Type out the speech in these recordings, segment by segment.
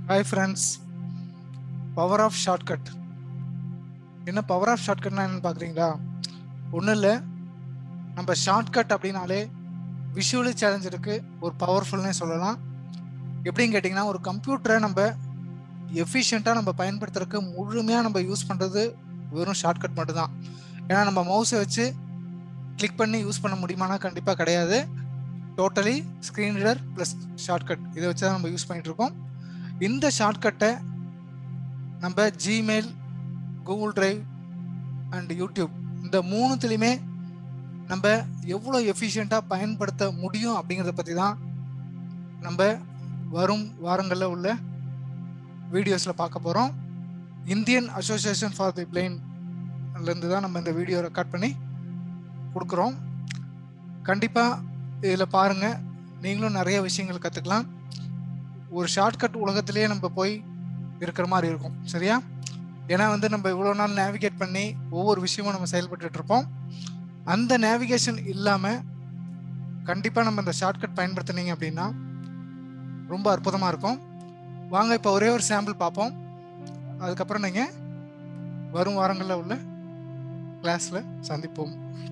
Hi friends power of shortcut என்ன power of ஷார்ட்கட்னா என்னன்னு பார்க்குறீங்களா ஒன்றும் இல்லை நம்ம ஷார்ட்கட் அப்படின்னாலே விஷுவலி சேலஞ்ச் இருக்கு ஒரு பவர்ஃபுல்னே சொல்லலாம் எப்படின்னு கேட்டிங்கன்னா ஒரு கம்ப்யூட்டரை நம்ம எஃபிஷியண்ட்டாக நம்ம பயன்படுத்துறதுக்கு முழுமையாக நம்ம யூஸ் பண்ணுறது வெறும் ஷார்ட்கட் மட்டும்தான் ஏன்னா நம்ம மவுஸை வச்சு கிளிக் பண்ணி யூஸ் பண்ண முடியுமானா கண்டிப்பாக கிடையாது totally screen reader plus shortcut இதை வச்சு தான் நம்ம யூஸ் பண்ணிட்டு இருக்கோம் இந்த ஷார்ட்கட்டை நம்ம Gmail Google drive and YouTube இந்த மூணுத்துலேயுமே நம்ம எவ்வளோ எஃபிஷியண்ட்டாக பயன்படுத்த முடியும் அப்படிங்கிறத பற்றி தான் நம்ம வரும் வாரங்களில் உள்ள வீடியோஸில் பார்க்க போகிறோம் இந்தியன் அசோசியேஷன் ஃபார் தி பிளைண்ட்லேருந்து தான் நம்ம இந்த வீடியோ ரெக்கார்ட் பண்ணி கொடுக்குறோம் கண்டிப்பாக இதில் பாருங்கள் நீங்களும் நிறைய விஷயங்கள் கற்றுக்கலாம் ஒரு ஷார்ட்கட் உலகத்திலேயே நம்ம போய் இருக்கிற மாதிரி இருக்கும் சரியா ஏன்னா வந்து நம்ம இவ்வளோ நாள் நேவிகேட் பண்ணி ஒவ்வொரு விஷயமும் நம்ம செயல்பட்டு இருப்போம் அந்த நேவிகேஷன் இல்லாமல் கண்டிப்பாக நம்ம இந்த ஷார்ட்கட் பயன்படுத்தினீங்க அப்படின்னா ரொம்ப அற்புதமாக இருக்கும் வாங்க இப்போ ஒரே ஒரு சாம்பிள் பார்ப்போம் அதுக்கப்புறம் நீங்கள் வரும் வாரங்களில் உள்ள கிளாஸில் சந்திப்போம்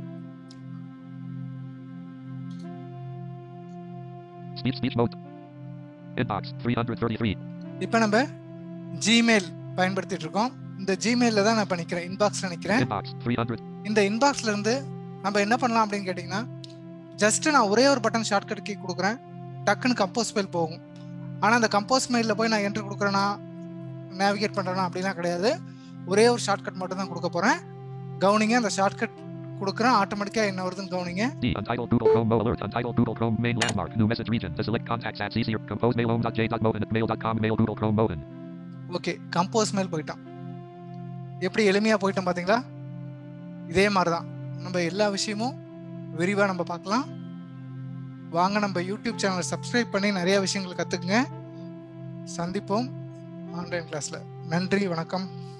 Speech speech mode. Inbox 333. இப்போ நம்ம ஜிமெயில் பயன்படுத்திட்டு இருக்கோம் இந்த ஜிமெயிலில் தான் நான் இப்போ நிற்கிறேன் இன்பாக்ஸில் நிற்கிறேன் Inbox 300. இந்த இன்பாக்ஸ்ல இருந்து நம்ம என்ன பண்ணலாம் அப்படின்னு கேட்டிங்கன்னா ஜஸ்ட் நான் ஒரே ஒரு பட்டன் ஷார்ட்கட் கீ கொடுக்குறேன் டக்குன்னு கம்போஸ் மெயில் போகும் ஆனால் அந்த கம்போஸ் மெயிலில் போய் நான் என்ட்ரு கொடுக்குறேன்னா நேவிகேட் பண்ணுறேன்னா அப்படிலாம் கிடையாது ஒரே ஒரு ஷார்ட்கட் மட்டும் தான் கொடுக்க போகிறேன் கவனிங்க அந்த ஷார்ட்கட் கொடுக்குறேன் ஆட்டோமேட்டிக்காக என்ன வருதுன்னு கவனிங்க D. Untitled Google Chrome Mo alert. Untitled Google Chrome main landmark. New message region. To select contacts at easier. Compose mail om.j.mohen at mail.com. Mail Google Chrome Mohen. Okay compose mail போயிட்டான் எப்படி எளிமையாக போயிட்டோம் பார்த்தீங்களா இதே மாதிரி தான் நம்ம எல்லா விஷயமும் விரிவாக நம்ம பார்க்கலாம் வாங்க நம்ம யூடியூப் சேனலை சப்ஸ்கிரைப் பண்ணி நிறைய விஷயங்கள் கற்றுக்குங்க சந்திப்போம் ஆன்லைன் கிளாஸில் நன்றி வணக்கம்